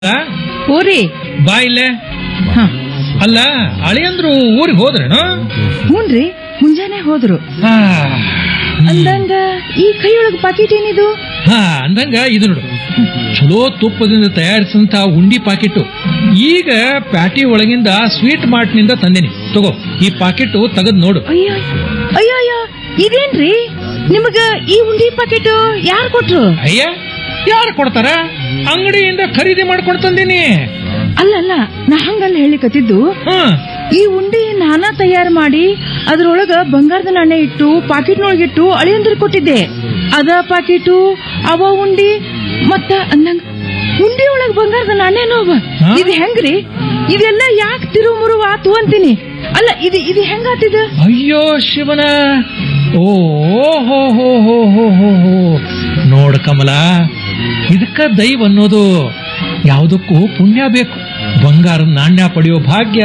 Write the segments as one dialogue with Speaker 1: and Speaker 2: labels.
Speaker 1: ಊರಿ
Speaker 2: ಬಾ ಇಲ್ಲೇ
Speaker 1: ಹ
Speaker 2: ಅಲ್ಲ ಅಳಿಯಂದ್ರು ಊರಿಗೆ ಹೋದ್ರೇನು
Speaker 1: ಹ್ಞೂನ್ರಿ ಮುಂಜಾನೆ ಹೋದ್ರು
Speaker 2: ಹಾ
Speaker 1: ಅಂದಂಗ ಈ ಕೈಯೊಳಗ್ ಪಾಕಿಟ್ ಏನಿದು
Speaker 2: ಹಾ ಅಂದಂಗ ಇದು ನೋಡು ಚಲೋ ತುಪ್ಪದಿಂದ ತಯಾರಿಸಿದಂತ ಉಂಡಿ ಪಾಕಿಟ್ಟು ಈಗ ಪ್ಯಾಟಿ ಒಳಗಿಂದ ಸ್ವೀಟ್ ಮಾರ್ಟ್ನಿಂದ ತಂದೇನಿ ತಗೋ ಈ ಪಾಕಿಟ್ಟು ತೆಗೆದ್ ನೋಡು
Speaker 1: ಅಯ್ಯೋ ಅಯ್ಯೋ ಅಯ್ಯೋ ಇದೇನ್ರಿ ನಿಮಗ ಈ ಉಂಡಿ ಪಾಕೆಟ್ ಯಾರು ಕೊಟ್ರು
Speaker 2: ಅಯ್ಯ ಯಾರು ಕೊಡ್ತಾರ ಅಂಗಡಿಯಿಂದ ಖರೀದಿ ಮಾಡ್ಕೊಂಡು ತಂದೀನಿ
Speaker 1: ಅಲ್ಲ ಅಲ್ಲ ನಾ ಹಂಗಲ್ಲ ಹೇಳಿಕತ್ತಿದ್ದು
Speaker 2: ಹಾ
Speaker 1: ಈ ಉಂಡಿ ನಾನಾ ತಯಾರು ಮಾಡಿ ಅದ್ರೊಳಗ ಬಂಗಾರದ ನಾಣ್ಯ ಇಟ್ಟು ಪಾಕಿಟ್ನೊಳಗಿಟ್ಟು ಅಳಿಯಂದ್ರ ಕೊಟ್ಟಿದ್ದೆ ಅದ ಪಾಕಿಟು ಅವ ಉಂಡಿ ಮತ್ತ ಅಂದಂಗ ಉಂಡಿ ಒಳಗ್ ಬಂಗಾರದ ನಾಣ್ಯನೂ ಅವ
Speaker 2: ಹಾ?
Speaker 1: ಇದು ಹೆಂಗ್ರಿ ಇದೆಲ್ಲ ಯಾಕೆ ತಿರು ಮುರುವ ಆತು ಅಂತೀನಿ ಅಲ್ಲ ಇದು ಇದು ಹೆಂಗಾತಿದ
Speaker 2: ಅಯ್ಯೋ ಶಿವನ ಓ ಹೋ ಹೋ ಹೋ ಹೋ ಹೋ ಹೋ ನೋಡ್ ಕಮಲ ಇದಕ್ಕ ದೈವ ಅನ್ನೋದು ಯಾವುದಕ್ಕೂ ಪುಣ್ಯ ಬೇಕು ಬಂಗಾರ ನಾಣ್ಯ ಪಡೆಯೋ ಭಾಗ್ಯ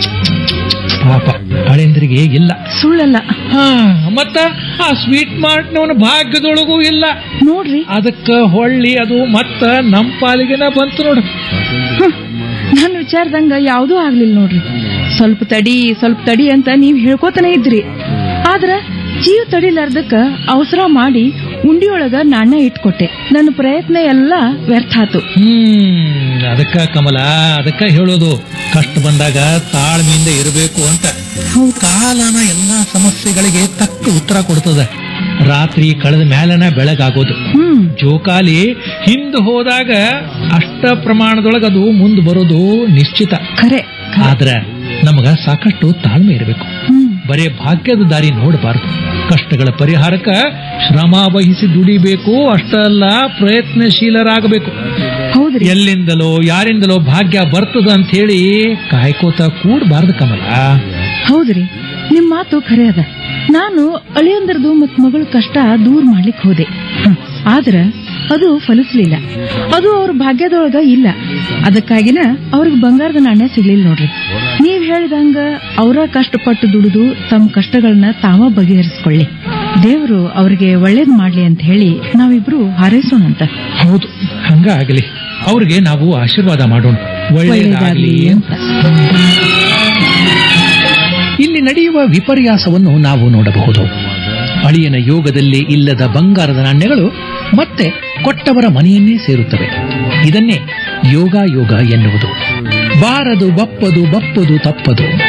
Speaker 2: ಪಾಪ ಹಳೇಂದ್ರಿಗೆ ಇಲ್ಲ
Speaker 1: ಸುಳ್ಳಲ್ಲ
Speaker 2: ಹಾ ಮತ್ತ ಆ ಸ್ವೀಟ್ ಮಾರ್ಟ್ನವನ ಭಾಗ್ಯದೊಳಗೂ ಇಲ್ಲ
Speaker 1: ನೋಡ್ರಿ
Speaker 2: ಅದಕ್ಕ ಹೊಳ್ಳಿ ಅದು ಮತ್ತ ನಮ್ ಪಾಲಿಗೆನ ಬಂತು ನೋಡು
Speaker 1: ಹ್ಮ್. ನನ್ ವಿಚಾರದಂಗ ಯಾವ್ದೂ ಆಗ್ಲಿಲ್ಲ ನೋಡ್ರಿ ಸ್ವಲ್ಪ ತಡಿ ಸ್ವಲ್ಪ ತಡಿ ಅಂತ ನೀವ್ ಹೇಳ್ಕೋತಾನೆ ಇದ್ರಿ ಆದ್ರ ಜೀವ ತಡಿಲಾರ್ದಕ್ಕ ಅವಸರ ಮಾಡಿ ಉಂಡಿಯೊಳಗ ನಾಣ್ಯ ಇಟ್ಕೊಟ್ಟೆ ನನ್ನ ಪ್ರಯತ್ನ ಎಲ್ಲ ವ್ಯರ್ಥ ಆತು
Speaker 2: ಹ್ಮ್ ಅದಕ್ಕ ಕಮಲ ಅದಕ್ಕ ಹೇಳೋದು ಕಷ್ಟ ಬಂದಾಗ ತಾಳ್ಮೆಯಿಂದ ಇರಬೇಕು ಅಂತ
Speaker 1: ಹೌದು
Speaker 2: ಕಾಲನ ಎಲ್ಲಾ ಸಮಸ್ಯೆಗಳಿಗೆ ತಕ್ಕ ಉತ್ತರ ಕೊಡ್ತದೆ ರಾತ್ರಿ ಕಳೆದ ಮೇಲನ ಬೆಳಗಾಗೋದು
Speaker 1: ಹ್ಮ್
Speaker 2: ಜೋಕಾಲಿ ಹಿಂದ್ ಹೋದಾಗ ಅಷ್ಟ ಪ್ರಮಾಣದೊಳಗ ಅದು ಮುಂದ್ ಬರೋದು ನಿಶ್ಚಿತ
Speaker 1: ಖರೆ ಖರೆ.
Speaker 2: ಆದ್ರ ನಮಗ ಸಾಕಷ್ಟು ತಾಳ್ಮೆ ಇರಬೇಕು
Speaker 1: ಹ್ಮ್
Speaker 2: ಬರೇ ಭಾಗ್ಯದ ದಾರಿ ನೋಡಬಾರದು ಕಷ್ಟಗಳ ಪರಿಹಾರಕ್ಕ ಶ್ರಮ ವಹಿಸಿ ದುಡಿಬೇಕು ಅಷ್ಟ ಅಲ್ಲ ಪ್ರಯತ್ನಶೀಲರಾಗಬೇಕು
Speaker 1: ಹೌದ್ರಿ
Speaker 2: ಎಲ್ಲಿಂದಲೋ ಯಾರಿಂದಲೋ ಭಾಗ್ಯ ಬರ್ತದ ಅಂತ ಹೇಳಿ ಕಾಯ್ಕೋತ ಕೂಡಬಾರ್ದು ಕಮಲ
Speaker 1: ಹೌದ್ರಿ ನಿಮ್ ಮಾತು ಖರೆ ಅದ ನಾನು ಅಳಿಯಂದ್ರದು ಮತ್ ಮಗಳ ಕಷ್ಟ ದೂರ ಮಾಡ್ಲಿಕ್ ಹೋದೆ ಹ್ಮ್. ಆದ್ರ ಅದು ಫಲಿಸ್ಲಿಲ್ಲ ಅದು ಅವ್ರ ಭಾಗ್ಯದೊಳಗ ಇಲ್ಲ ಅದಕ್ಕಾಗಿನ ಅವ್ರಿಗೆ ಬಂಗಾರದ ನಾಣ್ಯ ಸಿಗ್ಲಿಲ್ಲ ನೋಡ್ರಿ ನೀವ್ ಹೇಳ್ದಂಗ ಅವರ ಕಷ್ಟಪಟ್ಟು ದುಡಿದು ತಮ್ಮ ಕಷ್ಟಗಳನ್ನ ತಾವ ಬಗೆಹರಿಸ್ಕೊಳ್ಳಿ ದೇವರು ಅವ್ರಿಗೆ ಒಳ್ಳೇದ್ ಮಾಡ್ಲಿ ಅಂತ ಹೇಳಿ ನಾವಿಬ್ರು ಹಾರೈಸೋಣಂತ
Speaker 2: ಹೌದು ಹಂಗ ಆಗಲಿ ಅವ್ರಿಗೆ ನಾವು ಆಶೀರ್ವಾದ ಮಾಡೋಣ ಒಳ್ಳೆಯದಾಗಲಿ ಅಂತ ಇಲ್ಲಿ ನಡೆಯುವ ವಿಪರ್ಯಾಸವನ್ನು ನಾವು ನೋಡಬಹುದು ಅಳಿಯನ ಯೋಗದಲ್ಲಿ ಇಲ್ಲದ ಬಂಗಾರದ ನಾಣ್ಯಗಳು ಮತ್ತೆ ಕೊಟ್ಟವರ ಮನೆಯನ್ನೇ ಸೇರುತ್ತವೆ ಇದನ್ನೇ ಯೋಗ ಯೋಗ ಎನ್ನುವುದು ಬಾರದು ಬಪ್ಪದು ಬಪ್ಪದು ತಪ್ಪದು